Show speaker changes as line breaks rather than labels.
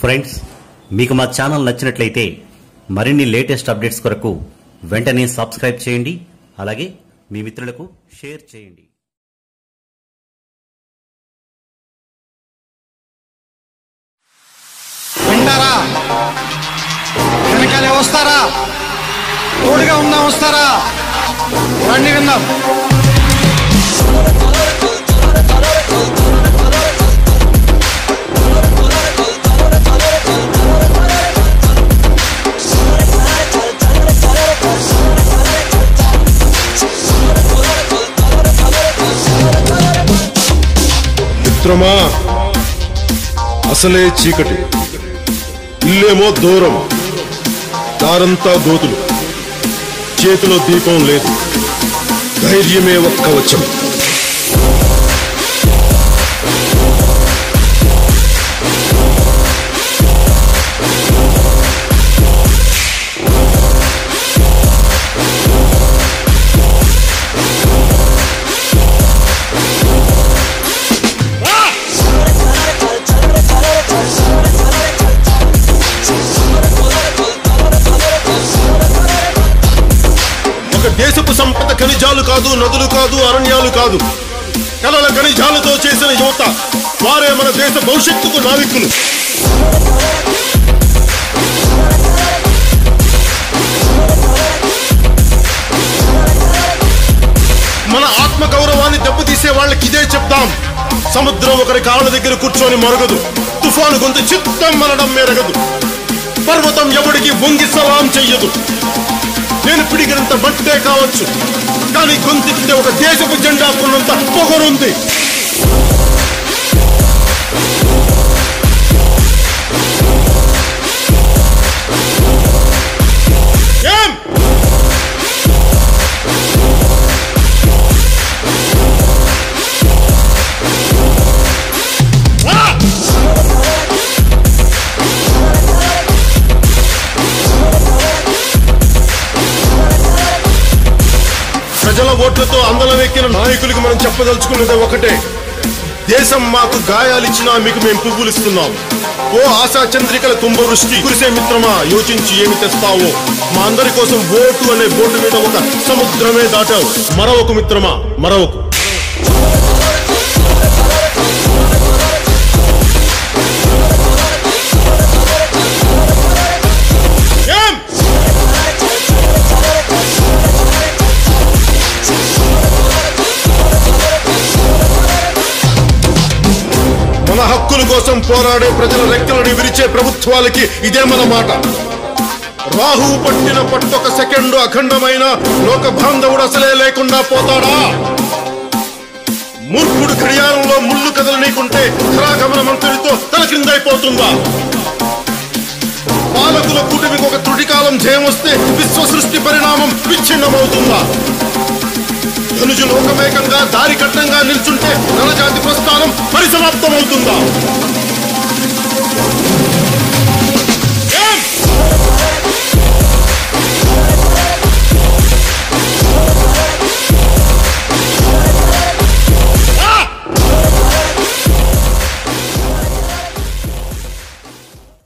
Friends మీకు మా channel నచ్చినట్లయితే మరిన్ని లేటెస్ట్ అప్డేట్స్ కొరకు వెంటనే సబ్స్క్రైబ్ చేయండి అలాగే మీ మిత్రులకు షేర్ చేయండి
వింటారా వెనకాలే వస్తారా తోడుగా ఉందాం వస్తారా రండి విందాం
మిత్రమా అసలే చీకటి ఇల్లేమో దూరం దారంతా గోతులు చేతిలో దీపం లేదు ధైర్యమే ఒక్క వచ్చం ఒక దేశపు సంపద ఖనిజాలు కాదు నదులు కాదు అరణ్యాలు కాదు కలల ఖనిజాలతో చేసిన యువత వారే మన దేశ భవిష్యత్తుకు నావికులు మన ఆత్మ గౌరవాన్ని దెబ్బతీసే వాళ్ళకి ఇదే చెప్తాం సముద్రం ఒకరి కాళ్ళ దగ్గర కూర్చొని మరగదు తుఫాను గొంతు చిత్తం మనడం మెరగదు పర్వతం ఎవడికి వంగి సలాం చెయ్యదు నేను పిడిగినంత మట్టే కావచ్చు కానీ గొంతెత్తితే ఒక దేశపు జెండా కొన్నంత పొగరుంది ఏం ఆ! ప్రజల ఓట్లతో అందలం ఎక్కిన నాయకులకి మనం చెప్పదలుచుకున్నది ఒకటే దేశం మాకు గాయాలిచ్చినా మీకు మేము పువ్వులు ఇస్తున్నాం ఓ ఆశా చంద్రికల కుంభవృష్టి కురిసే మిత్రమా యోచించి ఏమి తెస్తావో మా అందరి కోసం ఓటు అనే బోర్డు మీద ఒక సముద్రమే దాటావు మరొక మిత్రమా మరొక ఏం మన హక్కుల కోసం పోరాడే ప్రజల రెక్కలను విరిచే ప్రభుత్వాలకి ఇదే మన మాట రాహువు పట్టిన పట్టొక సెకండు అఖండమైన లోక బాంధవుడు అసలే లేకుండా పోతాడా మూర్ఖుడు గడియారంలో ముళ్ళు కదలనీకుంటే ఖరాగమన మంత్రితో తల క్రిందైపోతుందా పాలకుల కూటమికి ఒక త్రుటికాలం జయం వస్తే విశ్వ సృష్టి పరిణామం విచ్ఛిన్నమవుతుందా ధనుజు లోకమేకంగా దారి కట్టంగా నిల్చుంటే నలజాతి ప్రస్థానం పరిసమాప్తమవుతుందా